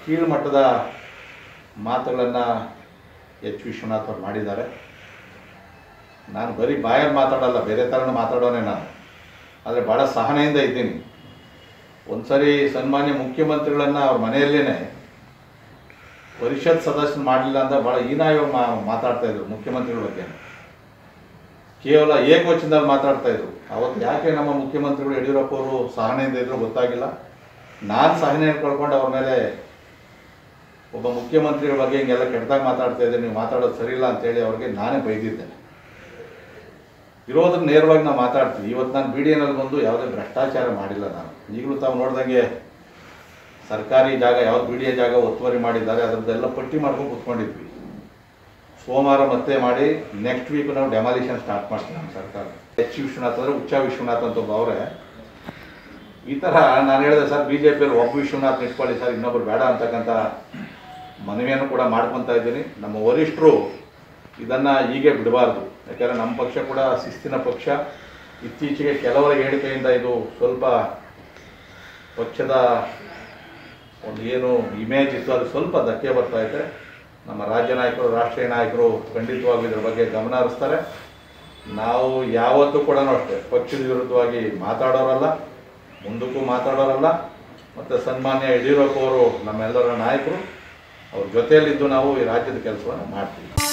ಕೀಳುಮಟ್ಟದ ಮಾತುಗಳನ್ನು ಎಚ್ ವಿಶ್ವನಾಥ್ ಅವ್ರು ಮಾಡಿದ್ದಾರೆ ನಾನು ಬರೀ ಬಾಯಲ್ಲಿ ಮಾತಾಡಲ್ಲ ಬೇರೆ ಥರನೂ ಮಾತಾಡೋನೆ ನಾನು ಆದರೆ ಭಾಳ ಸಹನೆಯಿಂದ ಇದ್ದೀನಿ ಒಂದ್ಸರಿ ಸನ್ಮಾನ್ಯ ಮುಖ್ಯಮಂತ್ರಿಗಳನ್ನು ಅವ್ರ ಮನೆಯಲ್ಲೇ ಪರಿಷತ್ ಸದಸ್ಯರು ಮಾಡಲಿಲ್ಲ ಅಂತ ಭಾಳ ಹೀನಾಯವಾಗಿ ಮಾ ಮಾತಾಡ್ತಾ ಇದ್ರು ಮುಖ್ಯಮಂತ್ರಿಗಳ ಬಗ್ಗೆ ಕೇವಲ ಏಕವಚನದಲ್ಲಿ ಮಾತಾಡ್ತಾ ಇದ್ರು ಅವತ್ತು ಯಾಕೆ ನಮ್ಮ ಮುಖ್ಯಮಂತ್ರಿಗಳು ಯಡಿಯೂರಪ್ಪ ಅವರು ಸಹನೆಯಿಂದ ಇದ್ರು ಗೊತ್ತಾಗಿಲ್ಲ ನಾನು ಸಹನೆಯನ್ನು ಕಳ್ಕೊಂಡು ಅವ್ರ ಮೇಲೆ ಒಬ್ಬ ಮುಖ್ಯಮಂತ್ರಿಗಳ ಬಗ್ಗೆ ಹಿಂಗೆಲ್ಲ ಕೆಟ್ಟದಾಗ ಮಾತಾಡ್ತಾ ಇದ್ದೆ ನೀವು ಮಾತಾಡೋದು ಸರಿಯಿಲ್ಲ ಅಂತೇಳಿ ಅವ್ರಿಗೆ ನಾನೇ ಬೈದಿದ್ದೆ ಇರೋದನ್ನ ನೇರವಾಗಿ ನಾವು ಮಾತಾಡ್ತೀವಿ ಇವತ್ತು ನಾನು ಬಿ ಡಿ ಎನಲ್ಲಿ ಬಂದು ಯಾವುದೇ ಭ್ರಷ್ಟಾಚಾರ ಮಾಡಿಲ್ಲ ನಾನು ಈಗಲೂ ತಾವು ನೋಡ್ದಂಗೆ ಸರ್ಕಾರಿ ಜಾಗ ಯಾವ್ದು ಬಿ ಡಿ ಎ ಜಾಗ ಒತ್ತುವರಿ ಮಾಡಿದ್ದಾರೆ ಅದರದ್ದೆಲ್ಲ ಪಟ್ಟಿ ಮಾಡ್ಕೊಂಡು ಕುತ್ಕೊಂಡಿದ್ವಿ ಸೋಮವಾರ ಮತ್ತೆ ಮಾಡಿ ನೆಕ್ಸ್ಟ್ ವೀಕ್ ನಾವು ಡೆಮಾಲಿಷನ್ ಸ್ಟಾರ್ಟ್ ಮಾಡ್ತೀವಿ ನಮ್ಮ ಸರ್ಕಾರ ಎಚ್ ವಿಶ್ವನಾಥ್ ಅಂದರೆ ಉಚ್ಚ ವಿಶ್ವನಾಥ್ ಅಂತ ಒಬ್ಬ ಅವರೇ ಈ ಥರ ನಾನು ಹೇಳಿದೆ ಸರ್ ಬಿ ಜೆ ಪಿಯಲ್ಲಿ ಒಬ್ಬ ವಿಶ್ವನಾಥ್ ಇಟ್ಕೊಳ್ಳಿ ಸರ್ ಇನ್ನೊಬ್ರು ಬೇಡ ಅಂತಕ್ಕಂಥ ಮನವಿಯನ್ನು ಕೂಡ ಮಾಡ್ಕೊತಾ ಇದ್ದೀನಿ ನಮ್ಮ ವರಿಷ್ಠರು ಇದನ್ನು ಹೀಗೆ ಬಿಡಬಾರ್ದು ಯಾಕೆಂದರೆ ನಮ್ಮ ಪಕ್ಷ ಕೂಡ ಶಿಸ್ತಿನ ಪಕ್ಷ ಇತ್ತೀಚೆಗೆ ಕೆಲವರ ಹೇಳಿಕೆಯಿಂದ ಇದು ಸ್ವಲ್ಪ ಪಕ್ಷದ ಒಂದು ಏನು ಇಮೇಜ್ ಇತ್ತು ಅದು ಸ್ವಲ್ಪ ಧಕ್ಕೆ ಬರ್ತಾ ಇದೆ ನಮ್ಮ ರಾಜ್ಯ ನಾಯಕರು ರಾಷ್ಟ್ರೀಯ ನಾಯಕರು ಖಂಡಿತವಾಗ್ಲೂ ಇದ್ರ ಬಗ್ಗೆ ಗಮನ ಹರಿಸ್ತಾರೆ ನಾವು ಯಾವತ್ತೂ ಕೂಡ ಅಷ್ಟೇ ಪಕ್ಷದ ವಿರುದ್ಧವಾಗಿ ಮಾತಾಡೋರಲ್ಲ ಮುಂದಕ್ಕೂ ಮಾತಾಡೋರಲ್ಲ ಮತ್ತು ಸನ್ಮಾನ್ಯ ಯಡಿಯೂರಪ್ಪ ಅವರು ನಮ್ಮೆಲ್ಲರ ನಾಯಕರು ಅವ್ರ ಜೊತೆಯಲ್ಲಿದ್ದು ನಾವು ಈ ರಾಜ್ಯದ ಕೆಲಸವನ್ನು ಮಾಡ್ತೀವಿ